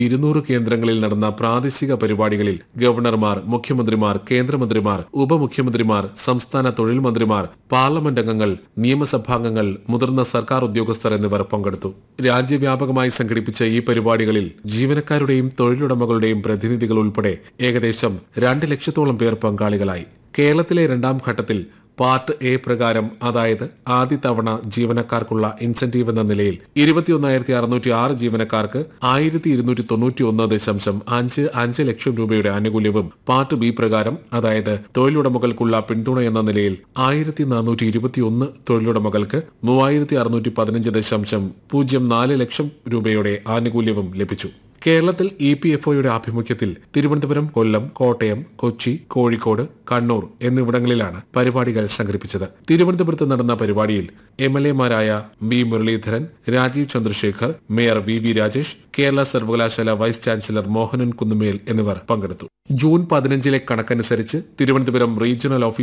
ഇരുന്നൂറ് കേന്ദ്രങ്ങളിൽ നടന്ന പ്രാദേശിക പരിപാടികളിൽ ഗവർണർമാർ മുഖ്യമന്ത്രിമാർ കേന്ദ്രമന്ത്രിമാർ ഉപമുഖ്യമന്ത്രിമാർ സംസ്ഥാന തൊഴിൽ മന്ത്രിമാർ പാർലമെന്റ് അംഗങ്ങൾ നിയമസഭാംഗങ്ങൾ മുതിർന്ന സർക്കാർ ഉദ്യോഗസ്ഥർ എന്നിവർ പങ്കെടുത്തു രാജ്യവ്യാപകമായി സംഘടിപ്പിച്ച ഈ പരിപാടികളിൽ ജീവനക്കാരുടെയും തൊഴിലുടമകളുടെയും പ്രതിനിധികൾ ഉൾപ്പെടെ ഏകദേശം രണ്ട് ലക്ഷത്തോളം പേർ പങ്കാളികളായി കേരളത്തിലെ രണ്ടാം ഘട്ടത്തിൽ പാർട്ട് എ പ്രകാരം അതായത് ആദ്യ തവണ ജീവനക്കാർക്കുള്ള ഇൻസെന്റീവ് എന്ന നിലയിൽ ഇരുപത്തിയൊന്നായിരത്തി അറുന്നൂറ്റി ആറ് ജീവനക്കാർക്ക് ആയിരത്തി ഇരുന്നൂറ്റി തൊണ്ണൂറ്റി ഒന്ന് ദശാംശം അഞ്ച് അഞ്ച് ലക്ഷം രൂപയുടെ ആനുകൂല്യവും പാർട്ട് ബി പ്രകാരം അതായത് തൊഴിലുടമകൾക്കുള്ള പിന്തുണ എന്ന നിലയിൽ ആയിരത്തി നാനൂറ്റി ഇരുപത്തിയൊന്ന് തൊഴിലുടമകൾക്ക് മൂവായിരത്തി അറുന്നൂറ്റി പതിനഞ്ച് ദശാംശം പൂജ്യം നാല് ലക്ഷം രൂപയുടെ ആനുകൂല്യവും ലഭിച്ചു കേരളത്തിൽ ഇ പി എഫ് ഒയുടെ ആഭിമുഖ്യത്തിൽ തിരുവനന്തപുരം കൊല്ലം കോട്ടയം കൊച്ചി കോഴിക്കോട് കണ്ണൂർ എന്നിവിടങ്ങളിലാണ് പരിപാടികൾ സംഘടിപ്പിച്ചത് തിരുവനന്തപുരത്ത് നടന്ന പരിപാടിയിൽ എം എൽ എമാരായ B Muraleedharan Rajeev Chandrasekhar mayor V V Rajesh Kerala സർവകലാശാല വൈസ് ചാൻസലർ മോഹനൻ കുന്നുമേൽ എന്നിവർ പങ്കെടുത്തു ജൂൺ പതിനഞ്ചിലെ കണക്കനുസരിച്ച് തിരുവനന്തപുരം റീജിയണൽ ഓഫീസ്